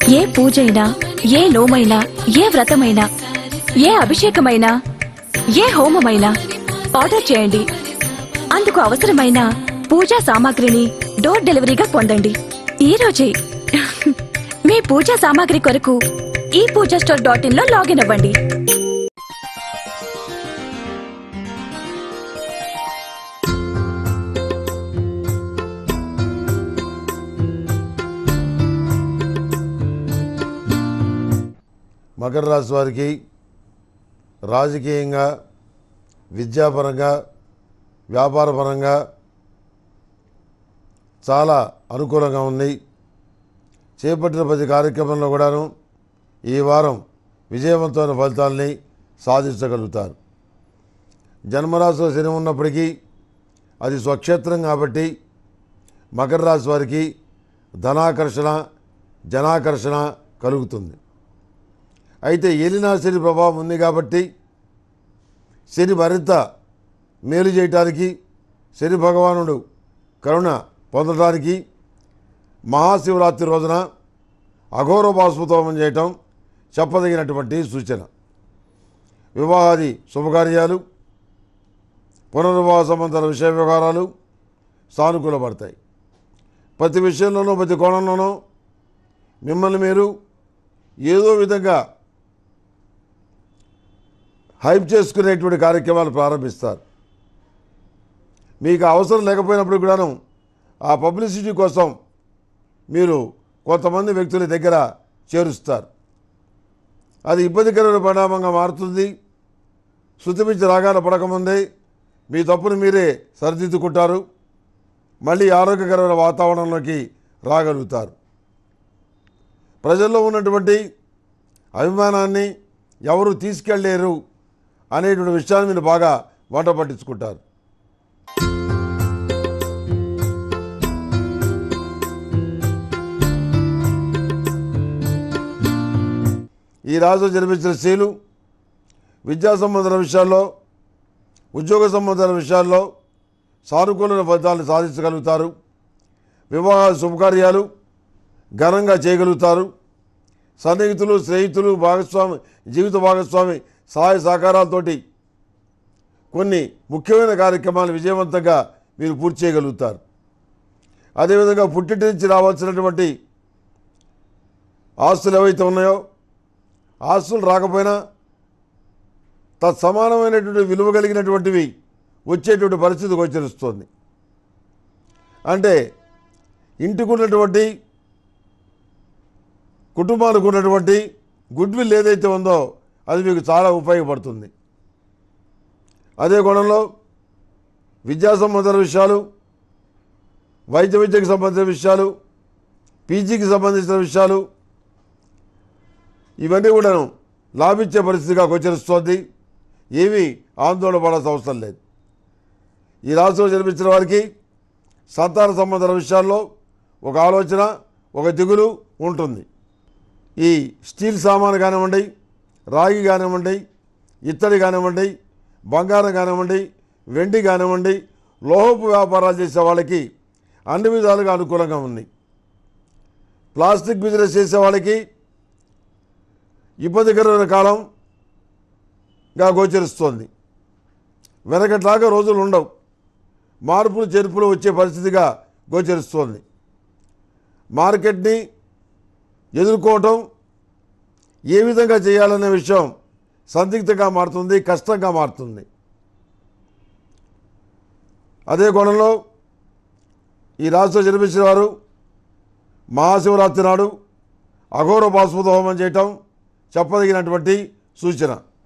ఏ పూజైనా ఏ నోమైనా ఏ వ్రతమైనా ఏ అభిషేకమైనా ఏ హోమమైనా ఆర్డర్ చేయండి అందుకు అవసరమైన పూజా సామాగ్రిని డోర్ డెలివరీగా పొందండి ఈ రోజే మీ పూజా సామాగ్రి కొరకు ఈ పూజా స్టోర్ డాట్ ఇన్ లో లాగిన్ అవ్వండి మకర రాశి వారికి రాజకీయంగా విద్యాపరంగా వ్యాపారపరంగా చాలా అనుకూలంగా ఉంది చేపట్టిన ప్రతి కార్యక్రమంలో కూడాను ఈ వారం విజయవంతమైన ఫలితాలని సాధించగలుగుతారు జన్మరాశిలో శని ఉన్నప్పటికీ అది స్వక్షేత్రం కాబట్టి మకర రాశి వారికి ధనాకర్షణ జనాకర్షణ కలుగుతుంది అయితే ఏలినా శని ప్రభావం ఉంది కాబట్టి శని మరింత మేలు చేయటానికి శని భగవానుడు కరుణ పొందడానికి మహాశివరాత్రి రోజున అఘోర బాస్మతోమం చేయటం చెప్పదగినటువంటి సూచన వివాహాది శుభకార్యాలు పునర్వివాహ సంబంధాల విషయ వ్యవహారాలు సానుకూలపడతాయి ప్రతి విషయంలోనూ ప్రతి కోణంలోనూ మిమ్మల్ని మీరు ఏదో విధంగా హైప్ చేసుకునేటువంటి కార్యక్రమాలు ప్రారంభిస్తారు మీకు అవసరం లేకపోయినప్పుడు కూడాను ఆ పబ్లిసిటీ కోసం మీరు కొంతమంది వ్యక్తుల దగ్గర చేరుస్తారు అది ఇబ్బందికరమైన పరిణామంగా మారుతుంది శృతిమించి రాగాలు పడకముందే మీ తప్పును మీరే సరిదిద్దుకుంటారు మళ్ళీ ఆరోగ్యకరమైన వాతావరణంలోకి రాగలుగుతారు ప్రజల్లో ఉన్నటువంటి అభిమానాన్ని ఎవరు తీసుకెళ్ళలేరు అనేటువంటి విషయాన్ని మీరు బాగా వంట పట్టించుకుంటారు ఈ రాజు జన్మించిన స్త్రీలు విద్యా సంబంధాల విషయాల్లో ఉద్యోగ సంబంధాల విషయాల్లో సానుకూల ఫలితాలను సాధించగలుగుతారు వివాహ శుభకార్యాలు ఘనంగా చేయగలుగుతారు సన్నిహితులు స్నేహితులు భాగస్వామి జీవిత భాగస్వామి సహాయ సహకారాలతోటి కొన్ని ముఖ్యమైన కార్యక్రమాలు విజయవంతంగా మీరు పూర్తి చేయగలుగుతారు అదేవిధంగా పుట్టింటి నుంచి రావాల్సినటువంటి ఆస్తులు ఏవైతే ఉన్నాయో ఆస్తులు రాకపోయినా తత్సమానమైనటువంటి విలువ కలిగినటువంటివి వచ్చేటువంటి పరిస్థితి గోచరిస్తుంది అంటే ఇంటికి ఉన్నటువంటి కుటుంబానికి ఉన్నటువంటి గుడ్ విల్ ఏదైతే ఉందో అది మీకు చాలా ఉపయోగపడుతుంది అదే కోణంలో విద్యా సంబంధించిన విషయాలు వైద్య విద్యకు సంబంధించిన విషయాలు పీజీకి సంబంధించిన విషయాలు ఇవన్నీ కూడాను లాభించే పరిస్థితిగా గోచరిస్తోంది ఏమీ ఆందోళన పడాల్సిన అవసరం లేదు ఈ రాశిలో జన్మించిన వారికి సంతాన సంబంధాల విషయాల్లో ఒక ఆలోచన ఒక దిగులు ఉంటుంది ఈ స్టీల్ సామాను కానివ్వండి రాగి కానివ్వండి ఇత్తడి కానివ్వండి బంగారం కానివ్వండి వెండి కానివ్వండి లోహపు వ్యాపారాలు చేసే వాళ్ళకి అన్ని విధాలుగా అనుకూలంగా ఉంది ప్లాస్టిక్ బిజినెస్ చేసే వాళ్ళకి ఇబ్బందికరమైన కాలంగా గోచరిస్తోంది వెనకట్లాగా రోజులు ఉండవు మార్పులు చేర్పులు వచ్చే పరిస్థితిగా గోచరిస్తోంది మార్కెట్ని ఎదుర్కోవటం ఏ విధంగా చేయాలనే విషయం సందిగ్ధంగా మారుతుంది కష్టంగా మారుతుంది అదే కోణంలో ఈ రాష్ట్రంలో జన్మించిన వారు మహాశివరాత్రి నాడు అఘోర బాస్మత హోమం చేయటం చెప్పదగినటువంటి సూచన